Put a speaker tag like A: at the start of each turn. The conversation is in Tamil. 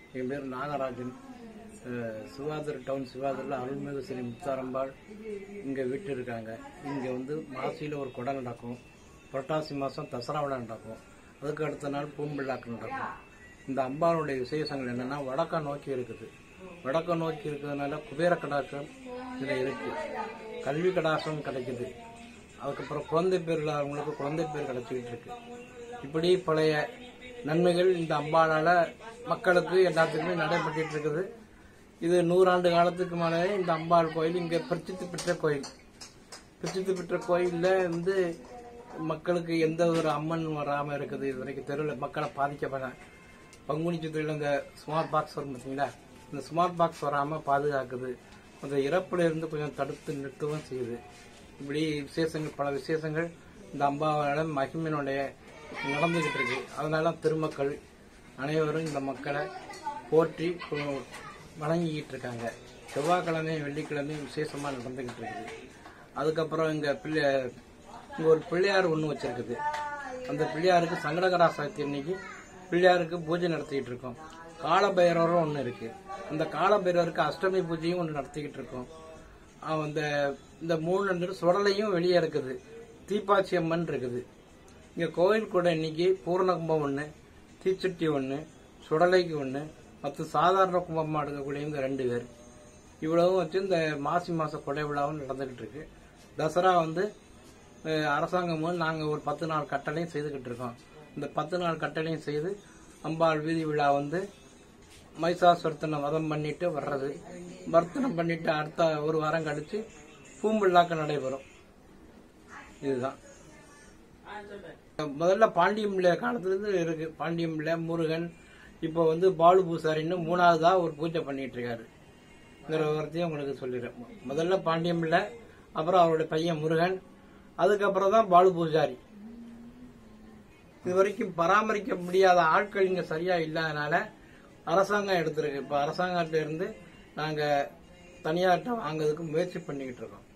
A: என் பேர் நாகராஜன் அஹ், சிவாதர் டவுன் சிவாதரில் அருள்மிகு ஸ்ரீ முத்தாரம்பாள் இங்கே வீட்டு இருக்காங்க இங்கே வந்து மாசியில் ஒரு குடம் நடக்கும் புரட்டாசி மாதம் தசரா விழா நடக்கும் அதுக்கு அடுத்த நாள் பூம்பிள்ளாக்கு நடக்கும் இந்த அம்பாளுடைய விசேஷங்கள் என்னென்னா வடக்க நோக்கி இருக்குது வடக்க நோக்கி இருக்கிறதுனால குபேர கடாட்சம் இதில் இருக்குது கல்வி கடாசம் கிடைக்குது அதுக்கப்புறம் குழந்தை பேர் இல்லாதவங்களுக்கு குழந்தை பேர் கிடைச்சிக்கிட்டு இருக்கு இப்படி பழைய நன்மைகள் இந்த அம்பாளால மக்களுக்கு எல்லாத்துக்குமே நடைபெற்றுட்டு இருக்குது இது நூறாண்டு காலத்துக்கு மேலே இந்த அம்பாள் கோயில் இங்கே பிரசித்தி பெற்ற கோயில் பிரசித்தி பெற்ற கோயிலில் வந்து மக்களுக்கு எந்த ஒரு அம்மன் வராமல் இருக்குது இது வரைக்கும் தெருவில் மக்களை பாதிக்கப்பட பங்குனி சித்திரையில் இந்த ஸ்மார்ட் பாக்ஸ் வரும் பார்த்தீங்களா இந்த ஸ்மார்ட் பாக்ஸ் வராமல் பாதுகாக்குது அந்த இறப்புல இருந்து கொஞ்சம் தடுத்து நிறுத்தவும் செய்யுது இப்படி விசேஷங்கள் பல விசேஷங்கள் இந்த அம்பாவோட மகிமனுடைய நடந்துகிட்டு இருக்கு அதனால திருமக்கள் அனைவரும் இந்த மக்களை போற்றி கு- வணங்கிக்கிட்டு இருக்காங்க செவ்வாய்க்கிழமையும் வெள்ளிக்கிழமையும் விசேஷமாக நடந்துகிட்டு இருக்குது அதுக்கப்புறம் இங்கே பிள்ளை இங்கே ஒரு பிள்ளையார் ஒன்று வச்சிருக்குது அந்த பிள்ளையாருக்கு சங்கடகரா சதுர்த்தி அன்னைக்கு பிள்ளையாருக்கு பூஜை நடத்திக்கிட்டு இருக்கோம் காலபைரவரும் ஒன்று இருக்கு அந்த காலபைரவருக்கு அஷ்டமி பூஜையும் ஒன்று நடத்திக்கிட்டு இருக்கோம் அவன் இந்த இந்த மூணு ரெண்டு சுடலையும் வெளியே இருக்குது தீப்பாச்சி அம்மன் இருக்குது இங்கே கோயில் கூட இன்னைக்கு பூர்ண கும்பம் ஒன்று தீச்சட்டி ஒன்று சுடலைக்கு ஒன்று மற்ற சாதாரண கும்பமாக எடுக்கக்கூடியவங்க ரெண்டு பேர் இவ்வளவும் வச்சு இந்த மாசி மாச கொடை விழாவும் நடந்துகிட்டு இருக்கு தசரா வந்து அஹ், அரசாங்கம் வந்து நாங்கள் ஒரு பத்து நாள் கட்டளையும் செய்துக்கிட்டு இருக்கோம் இந்த பத்து நாள் கட்டளையும் செய்து அம்பாள் வீதி விழா வந்து மைசாசுரத்தனை வதம் பண்ணிட்டு வர்றது வர்த்தனம் பண்ணிட்டு அடுத்த ஒரு வாரம் கழிச்சு பூம்பிள்ளாக்க நடைபெறும் இதுதான் முதல்ல பாண்டியம் பிள்ளை காலத்துல இருந்து இருக்கு பாண்டியம் பிள்ளை முருகன் இப்போ வந்து பாலு பூசாரின்னு மூணாவதா ஒரு பூஜை பண்ணிட்டு இருக்காரு வார்த்தையும் உங்களுக்கு சொல்லிடுறேன் முதல்ல பாண்டியம் பிள்ளை அப்புறம் அவருடைய பையன் முருகன் அதுக்கப்புறம் தான் பாலு பூஜாரி இது வரைக்கும் பராமரிக்க முடியாத ஆட்கள் இங்க சரியா இல்லாதனால அரசாங்கம் எடுத்திருக்கு இப்ப அரசாங்கத்திட்ட இருந்து நாங்க தனியார்ட்ட வாங்குறதுக்கு முயற்சி பண்ணிக்கிட்டு இருக்கோம்